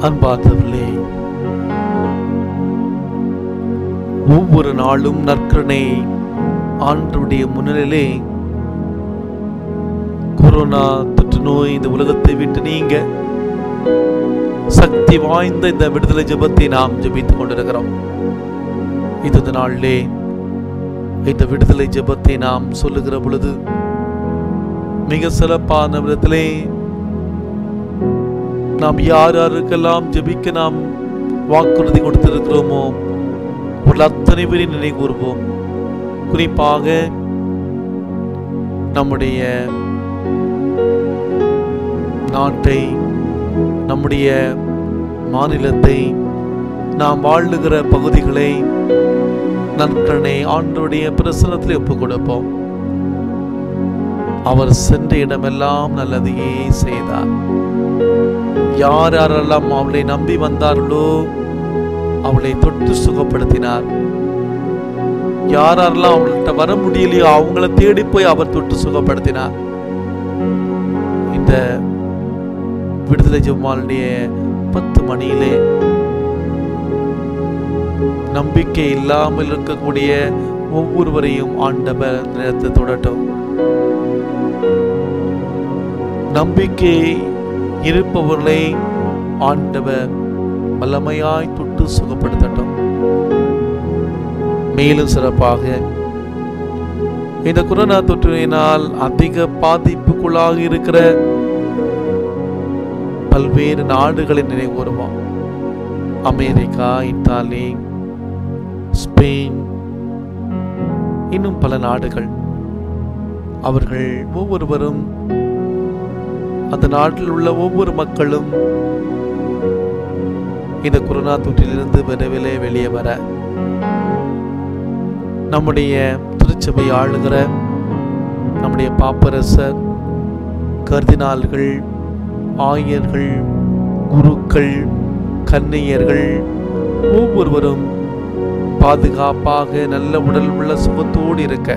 அன்பார்ந்தவர்களே ஒவ்வொரு நாளும் நற்கரணை ஆண்டவருடைய முன்னிலையிலே கொரோனா தொற்று நோய் இந்த உலகத்தை விட்டு நீங்க சக்தி வாய்ந்த இந்த விடுதலை ஜெபத்தை நாம் ஜெபித்துக் கொண்டிருக்கிறோம் இந்த நாளிலே இந்த விடுதலை ஜெபத்தை நாம் சொல்லுகிற பொழுது மிக சிறப்பான விதத்திலே நாம் யார் யாருக்கெல்லாம் ஜெபிக்க நாம் வாக்குறுதி கொடுத்திருக்கிறோமோ உள்ள அத்தனை பேரையும் நினைவு கூறுவோம் குறிப்பாக நம்முடைய நாட்டை நம்முடைய மாநிலத்தை நாம் வாழுகிற பகுதிகளை நற்கனை ஆண்டோடைய பிரசனத்தில் ஒப்புக் கொடுப்போம் அவர் சென்ற இடமெல்லாம் நல்லதையே செய்தார் யார் யாரெல்லாம் அவளை நம்பி வந்தார்களோ அவளை தொட்டு சுகப்படுத்தினார் யார் யாரெல்லாம் அவங்கள்ட்ட வர முடியலையோ அவங்கள தேடி போய் அவர் தொட்டு சுகப்படுத்தினார் இந்த விடுதலை ஜெமாலுடைய பத்து மணியிலே நம்பிக்கை இல்லாமல் இருக்கக்கூடிய ஒவ்வொருவரையும் ஆண்டவர் இந்த நேரத்தை தொடட்டும் நம்பிக்கை இருப்பவர்களை ஆண்டவர் வல்லமையாய் தொட்டு சுகப்படுத்தட்டும் மேலும் சிறப்பாக இந்த கொரோனா தொற்றினால் அதிக பாதிப்புக்குள்ளாக இருக்கிற பல்வேறு நாடுகளை நினைவுறுவோம் அமெரிக்கா இத்தாலி ஸ்பெயின் இன்னும் பல நாடுகள் அவர்கள் ஒவ்வொருவரும் அந்த நாட்டில் உள்ள ஒவ்வொரு மக்களும் இந்த கொரோனா தொற்றிலிருந்து விரைவிலே வெளியே வர நம்முடைய திருச்சபை ஆளுகிற நம்முடைய பாப்பரசர் கர்தினால்கள் ஆயர்கள் குருக்கள் கன்னியர்கள் ஒவ்வொருவரும் பாதுகாப்பாக நல்ல உடல் உள்ள சுகத்தோடு இருக்க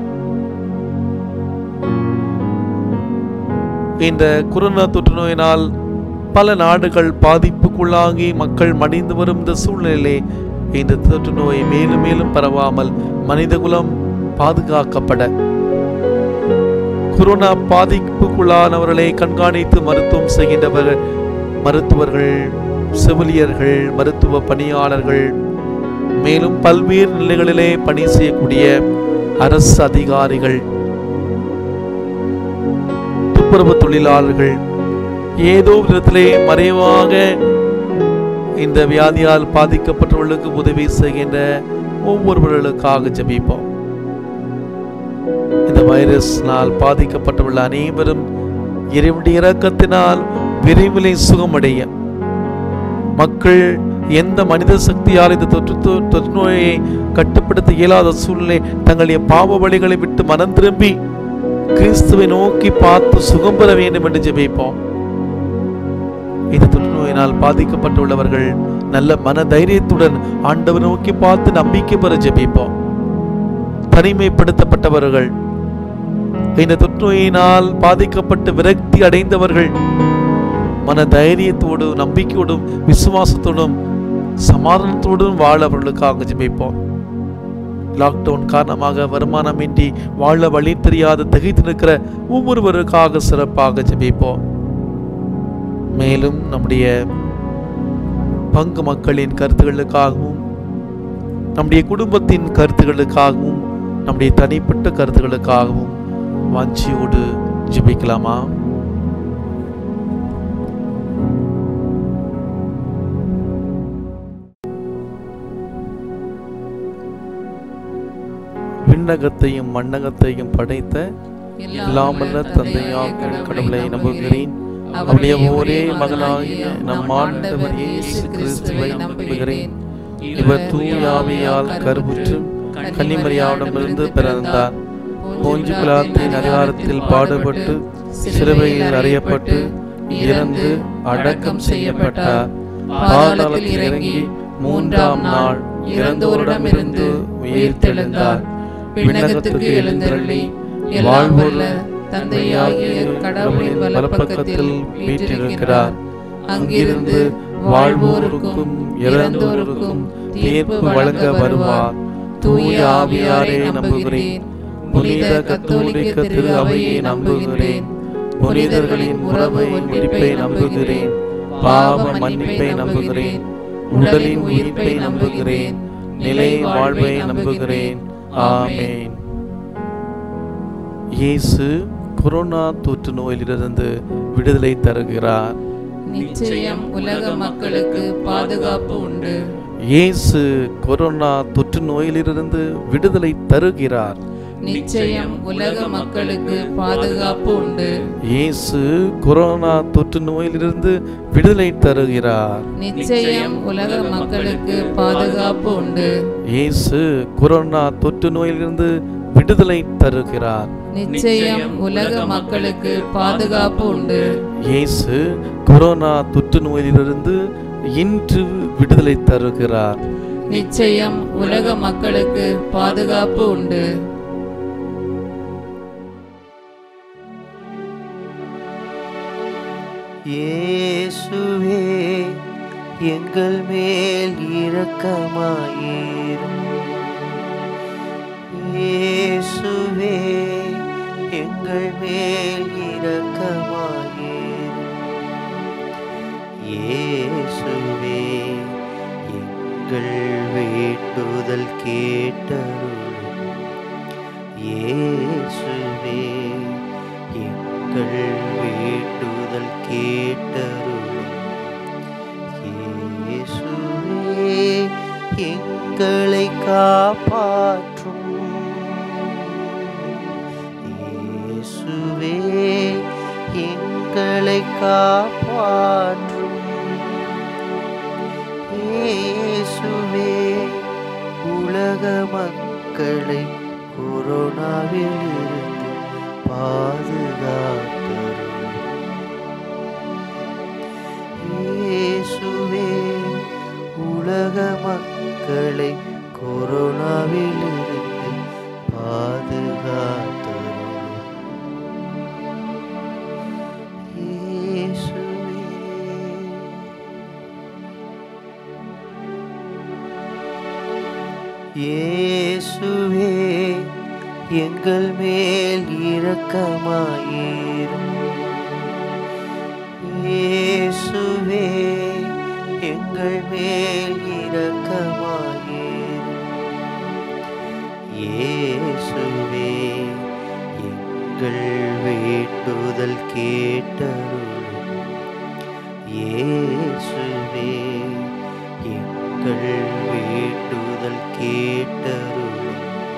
இந்த கொரோனா தொற்று நோயினால் பல நாடுகள் பாதிப்புக்குள்ளாகி மக்கள் மடிந்து வரும் இந்த சூழ்நிலையிலே இந்த தொற்று நோய் மேலும் மேலும் பரவாமல் மனிதகுலம் பாதுகாக்கப்பட கொரோனா பாதிப்புக்குள்ளானவர்களை கண்காணித்து மருத்துவம் செய்கின்றவர்கள் மருத்துவர்கள் செவிலியர்கள் மருத்துவ பணியாளர்கள் மேலும் பல்வேறு நிலைகளிலே பணி செய்யக்கூடிய அரசு அதிகாரிகள் துப்புரவு தொழிலாளர்கள் ஏதோ விதத்திலே மறைவாக இந்த வியாதியால் பாதிக்கப்பட்டவர்களுக்கு உதவி செய்கின்ற ஒவ்வொருவர்களுக்காக ஜெபிப்போம் இந்த வைரஸ்னால் பாதிக்கப்பட்டுள்ள அனைவரும் இறைவனுடைய இரக்கத்தினால் விரைவிலே சுகமடைய மக்கள் எந்த மனித சக்தியால் இந்த தொற்று தொ- தொற்று நோயை கட்டுப்படுத்த இயலாத சூழ்நிலை தங்களுடைய பாவ வழிகளை விட்டு மனம் திரும்பி கிறிஸ்துவை நோக்கி பார்த்து சுகம் பெற வேண்டும் என்று ஜெபிப்போம் இந்த தொற்று நோயினால் பாதிக்கப்பட்டுள்ளவர்கள் நல்ல மன தைரியத்துடன் ஆண்டவர் நோக்கி பார்த்து நம்பிக்கை பெற ஜெபிப்போம் தனிமைப்படுத்தப்பட்டவர்கள் இந்த தொற்று நோயினால் பாதிக்கப்பட்டு விரக்தி அடைந்தவர்கள் மன தைரியத்தோடு நம்பிக்கையோடும் விசுவாசத்தோடும் சமாதானத்தோடும் வாழ அவர்களுக்காக ஜெபிப்போம் லாக்டவுன் காரணமாக வருமானமின்றி வாழ வழி தெரியாத திகைத்து நிற்கிற ஒவ்வொருவருக்காக சிறப்பாக ஜெபிப்போம் மேலும் நம்முடைய பங்கு மக்களின் கருத்துகளுக்காகவும் நம்முடைய குடும்பத்தின் கருத்துகளுக்காகவும் நம்முடைய தனிப்பட்ட கருத்துகளுக்காகவும் வாஞ்சியோடு ஜெபிக்கலாமா விண்ணகத்தையும் மண்ணகத்தையும் படைத்த இல்லாமல்ல தந்தையாக கடவுளை நம்புகிறேன் அவருடைய ஒரே மகனாகிய நம் ஆண்டவர் இயேசு கிறிஸ்துவை நம்புகிறேன் இவர் தூயாவியால் கருவுற்று கன்னிமரியாவிடமிருந்து பிறந்தார் போஞ்சு பிலாத்தின் அதிகாரத்தில் பாடுபட்டு சிலுவையில் அறியப்பட்டு இறந்து அடக்கம் செய்யப்பட்டார் பாதாளத்தில் இறங்கி மூன்றாம் நாள் இறந்தோரிடமிருந்து உயிர்த்தெழுந்தார் விண்ணகத்துக்கு எழுந்தருளி வாழ்வுள்ள தந்தையாகிய கடவுளின் வலப்பக்கத்தில் வீற்றிருக்கிறார் அங்கிருந்து வாழ்வோருக்கும் இறந்தோருக்கும் தீர்ப்பு வழங்க வருவார் தூய ஆவியாரை நம்புகிறேன் புனித கத்தோலிக்க திரு அவையை நம்புகிறேன் புனிதர்களின் உறவை ஒன்றிப்பை நம்புகிறேன் பாவ மன்னிப்பை நம்புகிறேன் உடலின் உயிர்ப்பை நம்புகிறேன் நிலை வாழ்வை நம்புகிறேன் ஆமென் இயேசு கொரோனா தொற்று நோயிலிருந்து விடுதலை தருகிறார்
நிச்சயம் உலக மக்களுக்கு பாதுகாப்பு உண்டு
இயேசு கொரோனா தொற்று நோயிலிருந்து விடுதலை தருகிறார்
நிச்சயம் உலக மக்களுக்கு பாதுகாப்பு உண்டு
இயேசு கொரோனா தொற்று நோயிலிருந்து விடுதலை தருகிறார்
நிச்சயம் உலக மக்களுக்கு பாதுகாப்பு உண்டு
இயேசு கொரோனா தொற்று நோயிலிருந்து விடுதலை தருகிறார்
நிச்சயம் உலக மக்களுக்கு பாதுகாப்பு உண்டு
இயேசு கொரோனா தொற்று நோயிலிருந்து இன்று விடுதலை தருகிறார்
நிச்சயம் உலக மக்களுக்கு பாதுகாப்பு உண்டு
இயேசுவே எங்கள் மேல் இரக்கமாயிரும் இயேசுவே எங்கள் மேல் இரக்கமாயிரும் இயேசுவே எங்கள் வேண்டுதல் கேட்டருளும் இயேசுவே எங்கள் வேண்டுதல் கேட்டருளும் இயேசுவே எங்களை காப்பாற்றும் இயேசுவே எங்களை காப்பாற்றும் இயேசுவே உலக மக்களை கொரோனாவிலிருந்து பாதுகாத்தருளும் இயேசுவே உலக மக்களை கொரோனாவிலிருந்து பாதுகாத்தருளும் இயேசுவே இயேசுவே எங்கள் மேல் இரக்கமாயிரும் இயேசுவே எங்கள் மேல் இரக்கமாயிரும் இயேசுவே எங்கள் வேண்டுதல் கேட்டருளும் இயேசுவே எங்கள் வேண்டுதல் கேட்டருளும்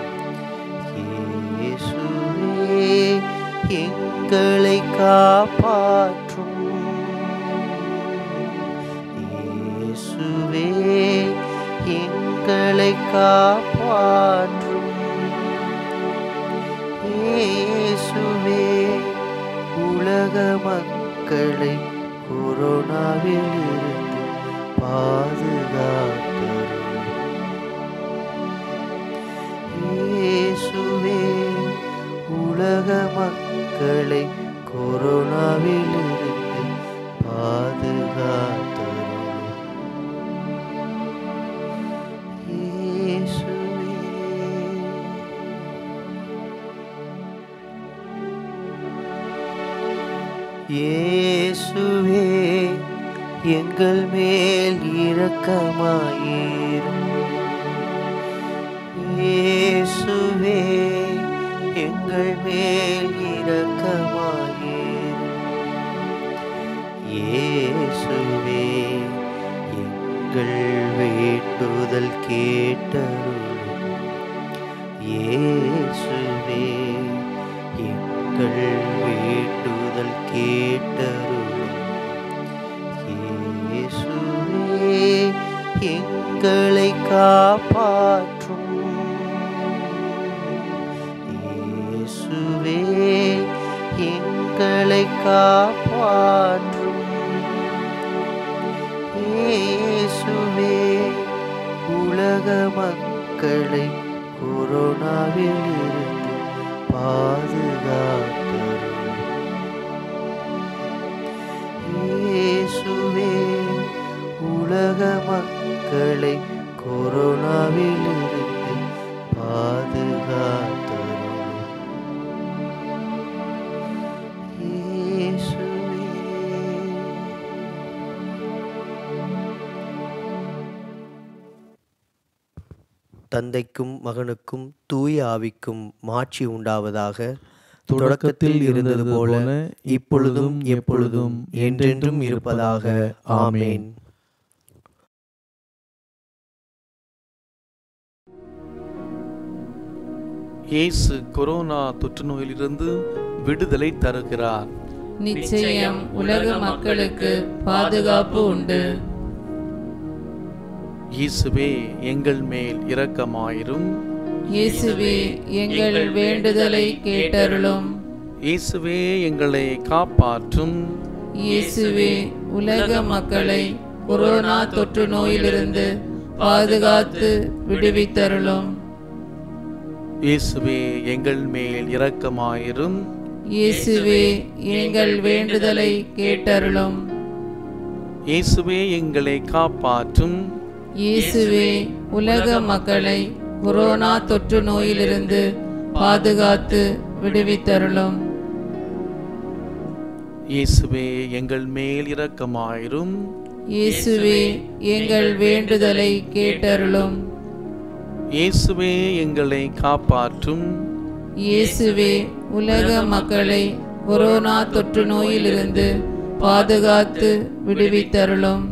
இயேசுவே எங்களை காப்பாற்றும் இயேசுவே எங்களை காப்பாற்றும் இயேசுவே உலக மக்களை கொரோனாவிலிருந்து பாதுகாத்தருளும் இயேசுவே உலக மக்களை கொரோனாவிலிருந்து பாதுகாத்தருளும் இயேசுவே இயேசுவே எங்கள் மேல் இரக்கமாயிரும் இயேசுவே எங்கள் மேல் இரக்கமாயிரும் இயேசுவே எங்கள் வேண்டுதல் கேட்டருளும் இயேசுவே எங்கள் வேண்டுதல் கேட்டருளும் இயேசுவே எங்களை காப்பாற்றும் இயேசுவே எங்களை காப்பாற்றும் இயேசுவே உலக மக்களை கொரோனாவிலிருந்து பாதுகாத்தருளும் இயேசுவே உலக மக்களை கொரோனாவிலிருந்து பாதுகாத்தருளும் இயேசுவே தந்தைக்கும் மகனுக்கும் தூய ஆவிக்கும் மாட்சி உண்டாவதாக தொடக்கத்தில் இருந்தது போல இப்பொழுதும் எப்பொழுதும் என்றென்றும் இருப்பதாக ஆமேன்
இயேசு கொரோனா தொற்று நோயிலிருந்து விடுதலை தருகிறார்
நிச்சயம் உலக மக்களுக்கு பாதுகாப்பு உண்டு
இயேசுவே எங்கள் மேல் இரக்கமாயிரும்
இயேசுவே எங்கள் வேண்டுதலை கேட்டருளும்
இயேசுவே எங்களை காப்பாற்றும்
இயேசுவே உலக மக்களை கொரோனா தொற்று நோயிலிருந்து பாதுகாத்து விடுவித்தருளும்
இயேசுவே எங்கள் மேல் இரக்கமாயிரும்
இயேசுவே எங்கள் வேண்டுதலை கேட்டருளும்
இயேசுவே எங்களை காப்பாற்றும்
இயேசுவே உலக மக்களை கொரோனா தொற்று நோயிலிருந்து பாதுகாத்து விடுவித்தருளும்
இயேசுவே எங்கள் மேல் இரக்கமாயிரும்
இயேசுவே எங்கள் வேண்டுதலை கேட்டருளும்
இயேசுவே எங்களை காப்பாற்றும்
இயேசுவே உலக மக்களை கொரோனா தொற்று நோயிலிருந்து பாதுகாத்து விடுவித்தருளும்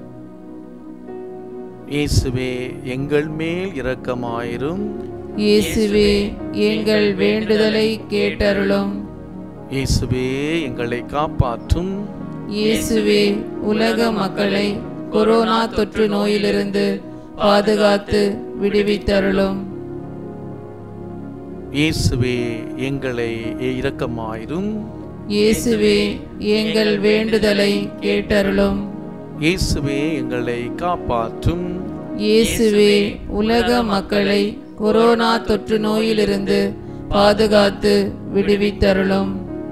இயேசுவே எங்கள் மேல் இரக்கமாயிரும்
இயேசுவே எங்கள் வேண்டுதலை கேட்டருளும்
இயேசுவே எங்களை காப்பாற்றும்
இயேசுவே உலக மக்களை கொரோனா தொற்று நோயிலிருந்து பாதுகாத்து விடுவித்தருளும்
இயேசுவே எங்களை இரக்கமாயிரும்
இயேசுவே எங்கள் வேண்டுதலை கேட்டருளும்
இயேசுவே எங்களை காப்பாற்றும்
இயேசுவே உலக மக்களை கொரோனா தொற்று நோயிலிருந்து பாதுகாத்து விடுவித்தருளும்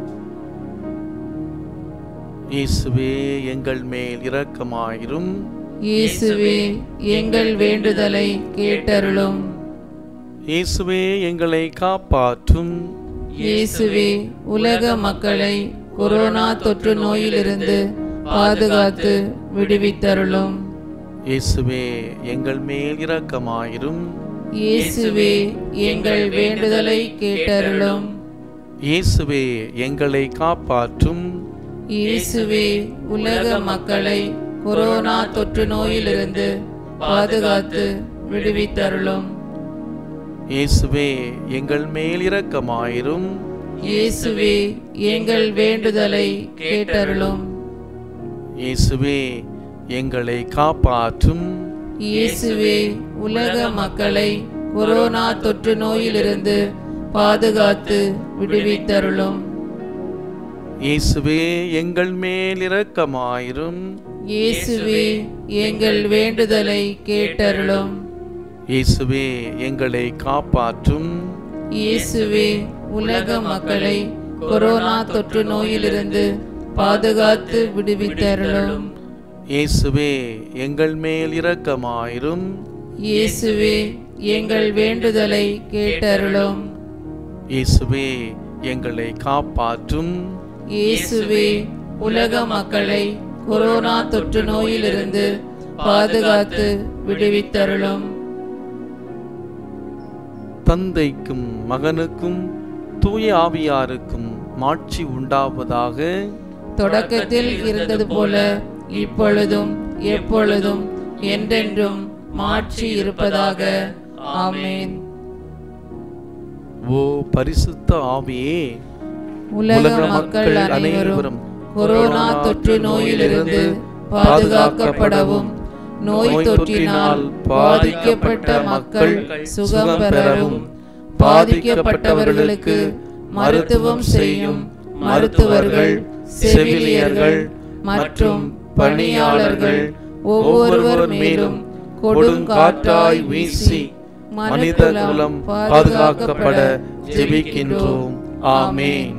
இயேசுவே எங்கள் மேல் இரக்கமாயிரும்
இயேசுவே எங்கள் வேண்டுதலை கேட்டருளும்
இயேசுவே எங்களை காப்பாற்றும்
இயேசுவே உலக மக்களை கொரோனா தொற்று நோயிலிருந்து பாதுகாத்து விடுவித்தருளும்
இயேசுவே எங்கள் மேல் இரக்கமாயிரும்
இயேசுவே எங்கள் வேண்டுதலை கேட்டருளும்
இயேசுவே எங்களை காப்பாற்றும்
இயேசுவே உலக மக்களை கொரோனா தொற்று நோயிலிருந்து பாதுகாத்து விடுவித்தருளும்
இயேசுவே எங்கள் மேல் இரக்கமாயிரும்
இயேசுவே எங்கள் வேண்டுதலை கேட்டருளும்
இயேசுவே எங்களை காப்பாற்றும்
இயேசுவே உலக மக்களை கொரோனா தொற்று நோயிலிருந்து பாதுகாத்து விடுவித்தருளும்
இயேசுவே எங்கள் மேல் இரக்கமாயிரும்
இயேசுவே எங்கள் வேண்டுதலை கேட்டருளும்
இயேசுவே எங்களை காப்பாற்றும்
இயேசுவே உலக மக்களை கொரோனா தொற்று நோயிலிருந்து பாதுகாத்து விடுவித்தருளும்
இயேசுவே எங்கள் மேல் இரக்கமாயிரும்
இயேசுவே எங்கள் வேண்டுதலை கேட்டருளும்
இயேசுவே எங்களை காப்பாற்றும்
இயேசுவே உலக மக்களை கொரோனா தொற்று நோயிலிருந்து பாதுகாத்து விடுவித்தருளும்
தந்தைக்கும் மகனுக்கும் தூய ஆவியாருக்கும் மாட்சி உண்டாவதாக
தொடக்கத்தில் இருந்தது போல இப்பொழுதும் எப்பொழுதும் என்றென்றும் மாற்றி இருப்பதாக ஆமென்
ஓ பரிசுத்த ஆவியே
உலக மக்கள் அனைவரும் கொரோனா தொற்று நோயிலிருந்து பாதுகாக்கப்படவும் நோய் தொற்றினால் பாதிக்கப்பட்ட மக்கள் சுகம் பெறவும் பாதிக்கப்பட்டவர்களுக்கு மருத்துவம் செய்யும் மருத்துவர்கள் செவிலியர்கள் மற்றும் பணியாளர்கள் ஒவ்வொருவர் மேலும் கொடுங்காற்றாய் வீசி
மனித குலம் பாதுகாக்கப்பட ஜெபிக்கின்றோம் ஆமென்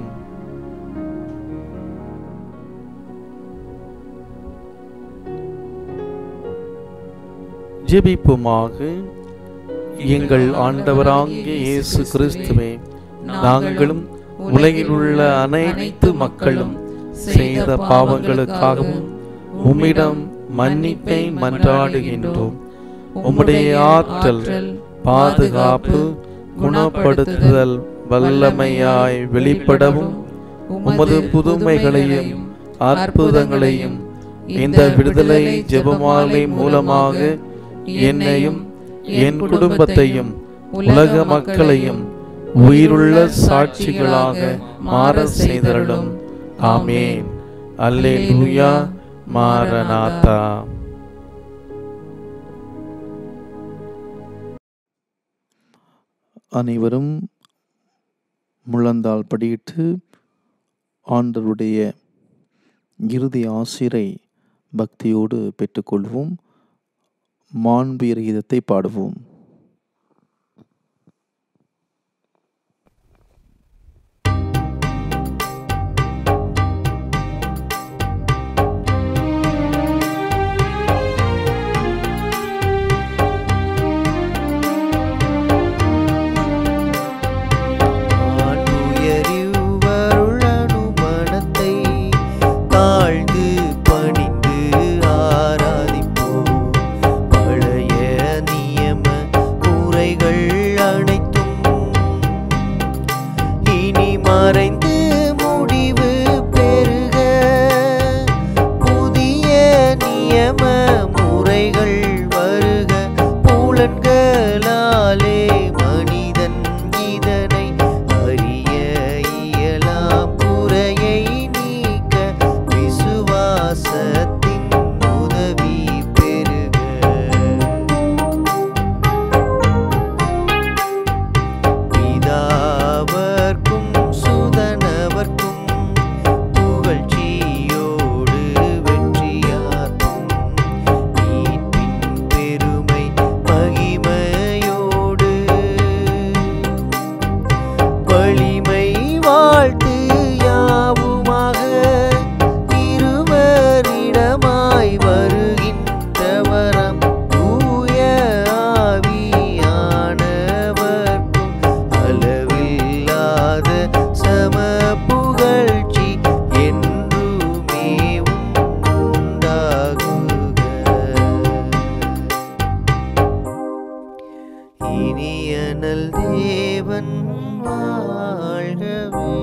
ஜெபிப்புமாக எங்கள் ஆண்டவராகிய இயேசு கிறிஸ்துவே நாங்களும் உலகில் உள்ள அனைத்து மக்களும் செய்த பாவங்களுக்காகவும் உம்மிடம் மன்னிப்பை மன்றாடுகின்றோம் உம்முடைய ஆற்றல் பாதுகாப்பு குணப்படுத்துதல் வல்லமையாய் வெளிப்படவும் உமது புதுமைகளையும் அற்புதங்களையும் இந்த விடுதலை ஜெபமாலை மூலமாக என்னையும் என் குடும்பத்தையும் உலக மக்களையும் உயிருள்ள சாட்சிகளாக மாற செய்தருளும் ஆமேன் அல்லேலூயா மாரநாதா அனைவரும் முழந்தால் படியிட்டு ஆண்டவருடைய இறுதி ஆசிரை பக்தியோடு பெற்றுக்கொள்வோம் மாண்புயர் கீதத்தை பாடுவோம்
ஆண்டுயரிவருளனுமனத்தை தாழ்ந்து பணிந்து ஆராதிப்போம் பழைய நியம முறைகள் அனைத்தும் இனி மறைந்து முடிவு பெறுக புதிய நியம முறைகள் வருக புலன்களாலே மனிதன் இதனை அறிய இயலாம் குறையை நீக்க விசுவாசத்தின் உதவி பெறுக பிதாவர்க்கும் சுதனவர்க்கும் புகழ்ச்சியோடு வெற்றியாக்கும் மீட்பின் பெருமை மகிமையோடு வலிமை வாழ்த்து யாவுமாக இருவரிடமாய் வருகின்றவரம் தூய ஆவியானவர்க்கும் அளவில்லாத சம புகழ்ச்சி என்றுமே உண்டாகுக இனியனல் தேவன் வாழ்கவே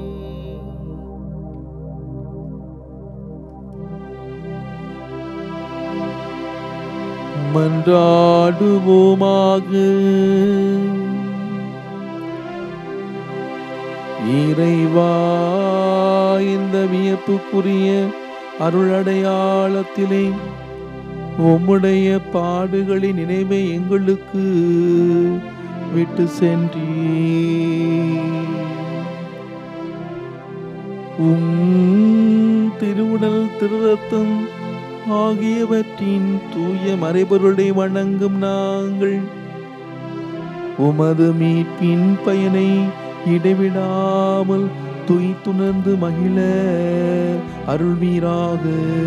மன்றாடுவோமாக இறைவா இந்த வியப்புக்குரிய அருளடையாளத்திலே உம்முடைய பாடுகளின் நினைவை எங்களுக்கு விட்டு சென்றீ உம் திருவுடல் திருரத்தம் ஆகியவற்றின் தூய மறைபொருளை வணங்கும் நாங்கள் உமது மீட்பின் பயனை இடைவிடாமல் துய்த்துணர்ந்து மகிழ அருள்வீராக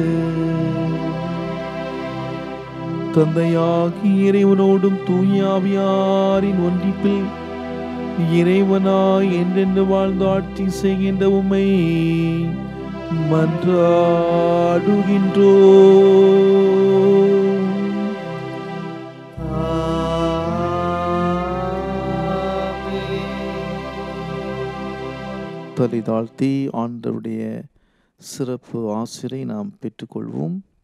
தந்தையாகி இறைவனோடும் தூயாவியாரின் ஒன்றிப்பில் இறைவனாய் என்றென்று வாழ்ந்து ஆட்சி செய்கின்ற உம்மை மன்றாடுகின்றோ தலை தாழ்த்தி ஆண்டவருடைய சிறப்பு ஆசிரை நாம் பெற்றுக்கொள்வோம்